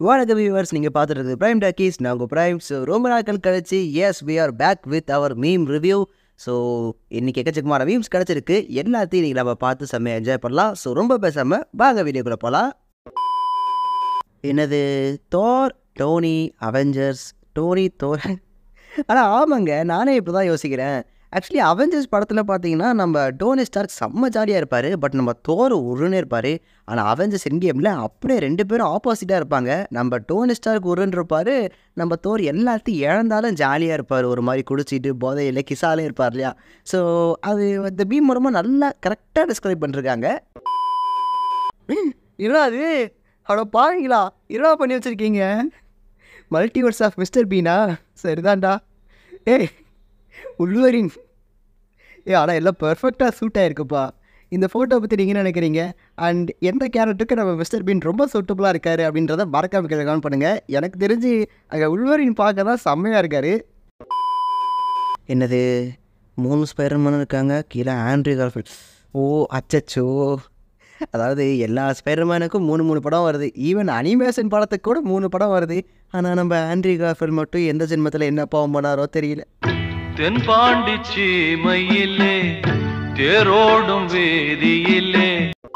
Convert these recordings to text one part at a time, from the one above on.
வணக்கம் வியூவர்ஸ் நீங்கள் பார்த்துட்டு இருக்குது பிரைம் டாக்கீஸ் நான் உங்கள் பிரைம் ஸோ ரொம்ப நாட்கள் கழிச்சு yes we are back with our meme review so இன்னைக்கு எக்கச்சக்கமான மீம்ஸ் கிடச்சிருக்கு எல்லாத்தையும் இன்றைக்கி நம்ம பார்த்து செம்மையாக என்ஜாய் பண்ணலாம் ஸோ ரொம்ப பேசாமல் வாங்க வீடியோக்குள்ளே போகலாம் என்னது Thor Tony Avengers Tony Thor ஆனால் ஆமாங்க நானே இப்படி தான் யோசிக்கிறேன் ஆக்சுவலி அவெஞ்சர்ஸ் படத்தில் பார்த்தீங்கன்னா நம்ம டோனி ஸ்டார்க் செம்ம ஜாலியாக இருப்பார் பட் நம்ம தோர் உருன்னு இருப்பார் ஆனால் அவெஞ்சர்ஸ் என் கேமில் அப்படியே ரெண்டு பேரும் ஆப்போசிட்டாக இருப்பாங்க நம்ம டோனி ஸ்டார்க் உருன்னு இருப்பார் நம்ம தோர் எல்லாத்தையும் இழந்தாலும் ஜாலியாக இருப்பார் ஒரு மாதிரி குடிச்சிட்டு போதையில் கிசாலே இருப்பார் இல்லையா ஸோ அது இந்த பீம் மூலமாக நல்லா கரெக்டாக டிஸ்கிரைப் பண்ணிருக்காங்க என்னடா அது அவ்வளோ பாருங்களா என்னடா பண்ணி வச்சுருக்கீங்க மல்டிவர்ஸ் ஆஃப் மிஸ்டர் பீனா சரிதான்டா ஏய் உள்ளூரின் ஏ ஆனால் எல்லாம் பர்ஃபெக்டாக சூட் ஆகிருக்குப்பா இந்த ஃபோட்டோ பற்றி நீங்கள் என்ன நினைக்கிறீங்க அண்ட் எந்த கேரக்டருக்கு நம்ம மிஸ்டர் பீன் ரொம்ப சூட்டபுளாக இருக்கார் அப்படின்றத மறக்காம கீழே கமெண்ட் பண்ணுங்கள் எனக்கு தெரிஞ்சு அங்கே உள்வரின் பார்க்க தான் செம்மையாக இருக்கார் என்னது மூணு ஸ்பைரர்மேனும் இருக்காங்க கீழே ஆண்ட்ரி கார்ஃபில்ட் ஓ அச்சச்சோ அதாவது எல்லா ஸ்பைடர்மேனுக்கும் மூணு மூணு படம் வருது ஈவன் அனிமேஷன் படத்துக்கு கூட மூணு படம் வருது ஆனால் நம்ம ஆண்ட்ரி கார்ஃபில் மட்டும் எந்த ஜென்மத்தில் என்ன பாவம் பண்ணாரோ தெரியல தென்பாண்டி சீமையிலே தேரோடும் வேதியிலே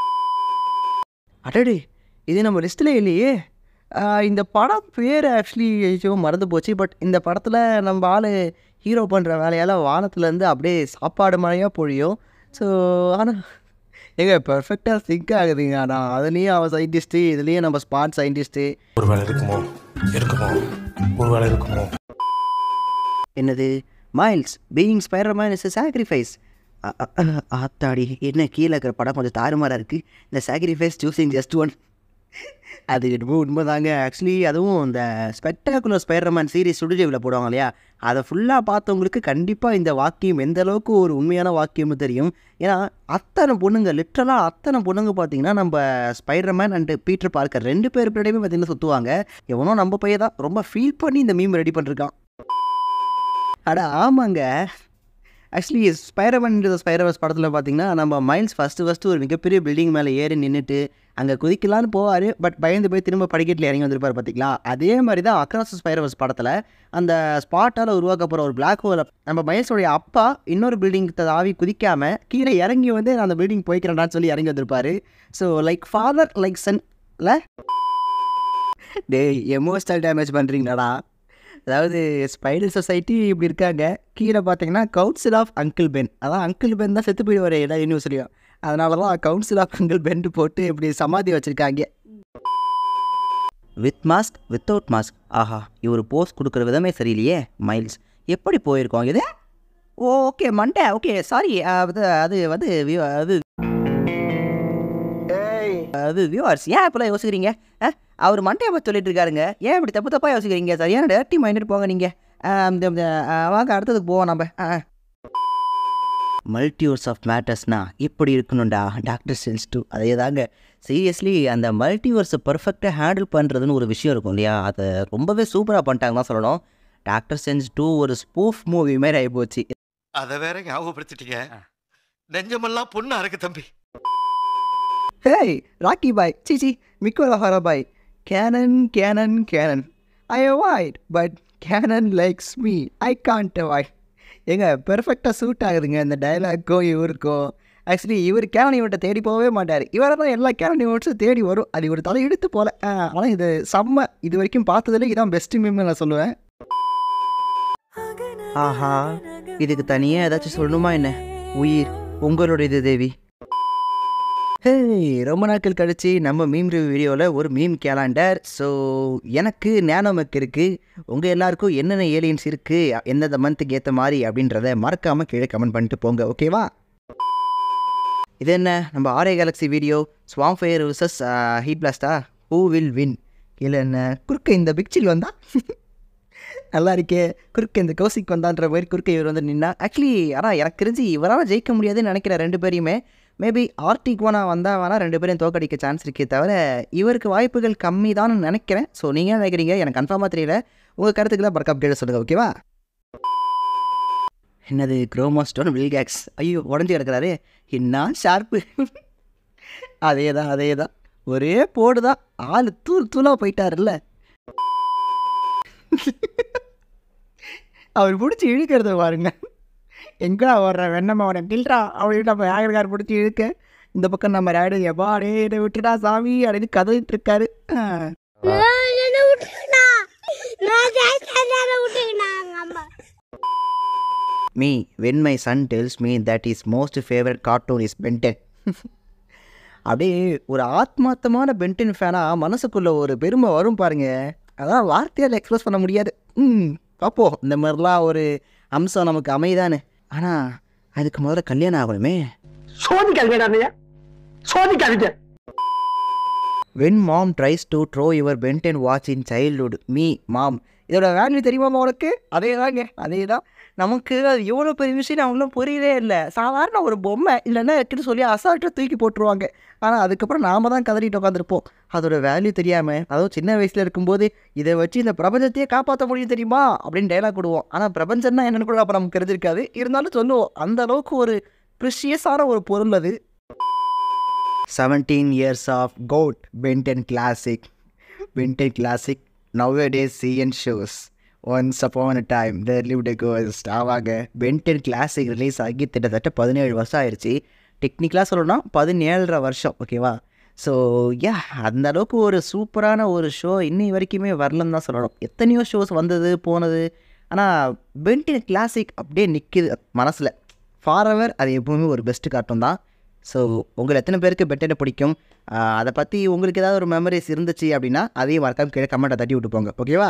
அடடே இது நம்ம லிஸ்ட்டில் இல்லையே ஆஹ் இந்த படம் பேர் ஆக்சுவலி ஐயோ மறந்து போச்சு பட் இந்த படத்தில் நம்ம ஆள் ஹீரோ பண்ணுற வேலையால் வானத்துலேருந்து அப்படியே சாப்பாடு மழையாக பொழியும் ஸோ ஆனால் ஏங்க பெர்ஃபெக்டாக சிங்க் ஆகுதுங்க ஆனால் அதுலேயும் அவன் சயின்டிஸ்ட்டு இதுலேயும் நம்ம ஸ்பாட் சயின்டிஸ்ட்டு ஒருவேளை இருக்குமோ இருக்குமோ ஒருவேளை இருக்குமோ என்னது Miles being Spiderman is sacrifice ஆத்தாடி என்ன கீழே இருக்கிற படம் கொஞ்சம் தாறுமாறாக இருக்குது இந்த சாக்ரிஃபைஸ் சூஸிங் ஜஸ்ட் ஒன் அது என்னமோ உண்மைதாங்க ஆக்சுவலி அதுவும் இந்த ஸ்பெக்டாகுலர் ஸ்பைடர்மேன் சீரிஸ் ஸ்டுடியோவில் போடுவாங்க இல்லையா அதை ஃபுல்லாக பார்த்தவங்களுக்கு கண்டிப்பாக இந்த வாக்கியம் எந்த அளவுக்கு ஒரு உண்மையான வாக்கியம்னு தெரியும் ஏன்னா அத்தனை பொண்ணுங்க லிட்ரலாக அத்தனை பொண்ணுங்க பார்த்தீங்கன்னா நம்ம ஸ்பைடர்மேன் அண்டு பீட்டர் பார்க்கர் ரெண்டு பேர் பின்னாடியுமே பார்த்தீங்கன்னா சுற்றுவாங்க எவனோ நம்ம பையன் தான் ரொம்ப ஃபீல் பண்ணி இந்த மீம் ரெடி பண்ணிருக்கான் அட ஆமாங்க ஆக்சுவலி ஸ்பைரமன்றது ஸ்பைரவஸ் படத்தில் பார்த்தீங்கன்னா நம்ம மைல்ஸ் ஃபஸ்ட்டு ஃபஸ்ட்டு ஒரு மிகப்பெரிய பில்டிங் மேலே ஏறி நின்றுட்டு அங்கே குதிக்கலான்னு போவார் பட் பயந்து போய் திரும்ப படிக்கட்டில் இறங்கி வந்திருப்பார் பார்த்தீங்களா அதே மாதிரி தான் அக்ராஸ் ஸ்பைரவஸ் படத்தில் அந்த ஸ்பாட்டால் உருவாக்கப்படுற ஒரு பிளாக் ஹோலை நம்ம மைல்ஸோடைய அப்பா இன்னொரு பில்டிங் தாவி குதிக்காமல் கீழே இறங்கி வந்து நான் அந்த பில்டிங் போய்க்கிறேன்டான்னு சொல்லி இறங்கி வந்திருப்பார் so like father like son இல்லை டேய் எமோஷனல் டேமேஜ் பண்ணுறீங்களாடா அதாவது ஸ்பைடர் சொசைட்டி இப்படி இருக்காங்க கீழே பார்த்தீங்கன்னா கவுன்சில் ஆஃப் அங்கிள் பென் அதான் அங்கிள் பென் தான் செத்து போயிடுவார் எல்லா யூனிவர்சிட்டியும் அதனால தான் கவுன்சில் ஆஃப் அங்கிள் பென் போட்டு இப்படி சமாதி வச்சுருக்காங்க வித் மாஸ்க் வித்தவுட் மாஸ்க் ஆஹா இவர் போஸ்ட் கொடுக்குற விதமே சரியில்லையே மைல்ஸ் எப்படி போயிருக்கோம் இது oh okay Monday okay sorry அது அது வந்து view- அது அது வியூவர்ஸ் ஏன் இப்போலாம் யோசிக்கிறீங்க ஆ அவர் மண்டையை பற்றி சொல்லிட்டு இருக்காருங்க ஏன் இப்படி தப்பு தப்பாக யோசிக்கிறீங்க சரியான டேரக்டி மைண்டட் போங்க நீங்கள் வாங்க அடுத்ததுக்கு போவோம் நம்ம மல்டிவர்ஸ் ஆஃப் மேட்டர்ஸ்னா இப்படி இருக்கணும்டா டாக்டர் சென்ஸ் டூ அதே தாங்க சீரியஸ்லி அந்த மல்டிவர்ஸை பர்ஃபெக்டாக ஹேண்டில் பண்ணுறதுன்னு ஒரு விஷயம் இருக்கும் இல்லையா அதை ரொம்பவே சூப்பராக பண்ணிட்டாங்க தான் சொல்லணும் டாக்டர் சென்ஸ் டூ ஒரு ஸ்பூஃப் மூவி மாதிரி ஆகிப்போச்சு அத வேற ஞாபகப்படுத்திட்டீங்க நெஞ்சமெல்லாம் பொண்ணா இருக்கு தம்பி ஹேய் ராக்கி பாய் சிச்சி Miguel O'Hara bhai canon canon canon I avoid but canon likes me I can't avoid ஏங்க பெர்ஃபெக்டாக சூட் ஆகுதுங்க இந்த டைலாக்கும் இவருக்கும் ஆக்சுவலி இவர் கேனன் இவர்கிட்ட தேடி போகவே மாட்டார் இவரை தான் எல்லா கேனன் இவர்ட்ஸும் தேடி வரும் அது இவர் தலை எடுத்து போல ஆனால் இது செம்ம இது வரைக்கும் பார்த்ததுல இதான் பெஸ்ட்டு மீம்னு நான் சொல்லுவேன் ஆஹா இதுக்கு தனியாக ஏதாச்சும் சொல்லணுமா என்ன உயிர் உங்களுடையது தேவி ஹே ரொம்ப நாட்கள் கழிச்சு நம்ம மீம் ரிவ்யூ வீடியோவில் ஒரு மீம் கேலண்டர் ஸோ எனக்கு நேனோமெக் இருக்குது உங்கள் எல்லாருக்கும் என்னென்ன ஏலியன்ஸ் இருக்குது எந்தெந்த மந்த்துக்கு ஏற்ற மாதிரி அப்படின்றத மறக்காமல் கீழே கமெண்ட் பண்ணிட்டு போங்க ஓகேவா இது என்ன நம்ம ஆரே galaxy video Swampfire versus heat பிளாஸ்டா ஹூ வில் வின் கீழே என்ன குறுக்க இந்த பிக்சில் வந்தா நல்லா இருக்கே குறுக்க இந்த கௌசிக் வந்தான்ற மாதிரி குறுக்க இவர் வந்து நின்னா ஆக்சுவலி ஆனால் எனக்கு தெரிஞ்சு இவரால் ஜெயிக்க முடியாதுன்னு நினைக்கிறேன் ரெண்டு பேரையுமே மேபி ஆர்டிக் ஒனா வந்தால் வேணால் ரெண்டு பேரையும் தோக்கடிக்க சான்ஸ் இருக்கே தவிர இவருக்கு வாய்ப்புகள் கம்மி தான் நினைக்கிறேன் ஸோ நீங்கள் என்ன நினைக்கிறீங்க எனக்கு கன்ஃபார்மாக தெரியல உங்கள் கருத்துக்களை பர்க்கப் கேட்டு சொல்லுங்கள் ஓகேவா என்னது குரோமோஸ்டோன் வில்கேக்ஸ் ஐயோ உடஞ்சி கிடக்குறாரு என்ன ஷார்ப்பு அதே தான் அதே தான் ஒரே போடு தான் ஆள் தூள் தூளாக போயிட்டாருல்ல அவர் பிடிச்சி இழுக்கிறத பாருங்க எங்கடா வர்ற வெண்ணம் அவனை கில்றா அப்படின்னு நம்ம ஆகர்கார் பிடிச்சி இழுக்க இந்த பக்கம் நம்ம ராய்டு எப்பா அடே இதை விட்டுடா சாமி அப்படின்னு கதவிட்டு இருக்காரு ஆ. என்ன விட்டுக்கிட்டா நான் ஜெயிச்சதால விட்டுக்கிட்டாங்க அம்மா me when my son tells me that is most favourite cartoon is Ben Ten அப்படியே ஒரு ஆத்மார்த்தமான பென்டென் ஃபேனாக மனசுக்குள்ளே ஒரு பெருமை வரும் பாருங்க அதான் வார்த்தையால் எக்ஸ்பிரஸ் பண்ண முடியாது ம் பார்ப்போம் இந்த மாதிரிலாம் ஒரு அம்சம் நமக்கு அமைதானே ஆனால் அதுக்கு முதல்ல கல்யாணம் ஆகணுமே சோதிக்காதீங்க சோதிக்காதீங்க when mom tries to throw your Ben Ten watch in childhood me mom இதோட வேல்யூ தெரியுமா உனக்கு அதே தாங்க அதே தான் நமக்கு அது எவ்வளோ பெரிய விஷயம் அவங்களும் புரியவே இல்லை சாதாரண ஒரு பொம்மை இல்லைன்னா இருக்குன்னு சொல்லி அசால்ட்டாக தூக்கி போட்டுருவாங்க ஆனால் அதுக்கப்புறம் நாம தான் கதறிட்டு உட்காந்துருப்போம் அதோட வேல்யூ தெரியாமல் அதுவும் சின்ன வயசில் இருக்கும்போது இதை வச்சு இந்த பிரபஞ்சத்தையே காப்பாற்ற முடியும் தெரியுமா அப்படின்னு டைலாக் விடுவோம் ஆனால் பிரபஞ்சம்னா என்னன்னு கூட அப்போ நமக்கு தெரிஞ்சிருக்காது இருந்தாலும் சொல்லுவோம் அந்த அளவுக்கு ஒரு ப்ரிஷியஸான ஒரு பொருள் அது seventeen years of goat Ben Ten classic Ben Ten classic nowadays CN shows once upon a time there live டெ கோஸ் ஆவாங்க பென்டென் கிளாசிக் ரிலீஸ் ஆகி கிட்டத்தட்ட பதினேழு வருஷம் ஆயிடுச்சு டெக்னிக்கலாக சொல்லணும்னா பதினேழரை வருஷம் ஓகேவா ஸோ யா அந்த அளவுக்கு ஒரு சூப்பரான ஒரு ஷோ இன்னி வரைக்குமே வரலன்னு தான் சொல்லணும் எத்தனையோ ஷோஸ் வந்தது போனது ஆனால் பென்டென் கிளாசிக் அப்படியே நிற்கிது மனசில் ஃபாரெவர் அது எப்பவுமே ஒரு பெஸ்ட்டு காட்டும் தான் ஸோ உங்களை எத்தனை பேருக்கு பெட்டனை பிடிக்கும் ஆஹ் அதை பற்றி உங்களுக்கு ஏதாவது ஒரு மெமரிஸ் இருந்துச்சு அப்படின்னா அதையும் மறக்காம கீழே கமெண்ட்டை தட்டி விட்டு போங்க ஓகேவா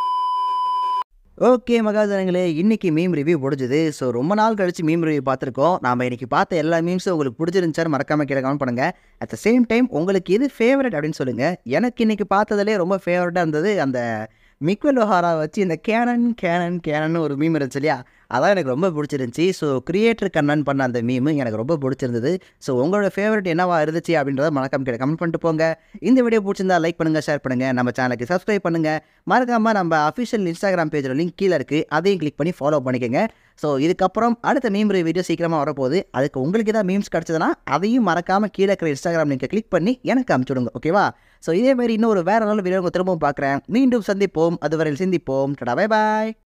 ஓகே மகாஜனங்களே இன்னைக்கு மீம் ரிவ்யூ முடிஞ்சுது ஸோ ரொம்ப நாள் கழிச்சு மீம் ரிவ்யூ பார்த்துருக்கோம் நாம இன்னைக்கு பார்த்த எல்லா மீம்ஸும் உங்களுக்கு பிடிச்சிருந்துச்சான்னு மறக்காம கீழே கமெண்ட் பண்ணுங்க அட் த சேம் டைம் உங்களுக்கு எது ஃபேவரட் அப்படின்னு சொல்லுங்க எனக்கு இன்னைக்கு பார்த்ததுலே ரொம்ப ஃபேவரட்டாக இருந்தது அந்த மிக்வெல் ஒஹாரா வச்சு இந்த கேனன் கேனன் கேனன் ஒரு மீம் இருந்துச்சு இல்லையா அதான் எனக்கு ரொம்ப பிடிச்சிருந்துச்சி ஸோ கிரியேட்டர் கண்ணன் பண்ண அந்த மீமு எனக்கு ரொம்ப பிடிச்சிருந்தது ஸோ உங்களோட ஃபேவரட் என்னவா இருந்துச்சு அப்படின்றத மறக்காம கீழே கமெண்ட் பண்ணிட்டு போங்க இந்த வீடியோ பிடிச்சிருந்தா லைக் பண்ணுங்கள் ஷேர் பண்ணுங்கள் நம்ம சேனலுக்கு சப்ஸ்கிரைப் பண்ணுங்கள் மறக்காமல் நம்ம அஃபிஷியல் இன்ஸ்டாகிராம் பேஜில் லிங்க் கீழே இருக்குது அதையும் கிளிக் பண்ணி ஃபாலோ பண்ணிக்கோங்க ஸோ இதுக்கப்புறம் அடுத்த மீம் வீடியோ சீக்கிரமாக வரப்போகுது அதுக்கு உங்களுக்கு ஏதாவது மீம்ஸ் கிடச்சதுன்னா அதையும் மறக்காமல் கீழே இருக்கிற இன்ஸ்டாகிராம் லிங்கை கிளிக் பண்ணி எனக்கு அனுப்பிச்சுடுங்க ஓகேவா ஸோ இதே மாதிரி இன்னும் ஒரு வேறு நல்ல வீடியோ திரும்பவும் பார்க்குறேன் மீண்டும் சந்திப்போம் அதுவரையில் சிந்திப்போம் டடா பை பாய்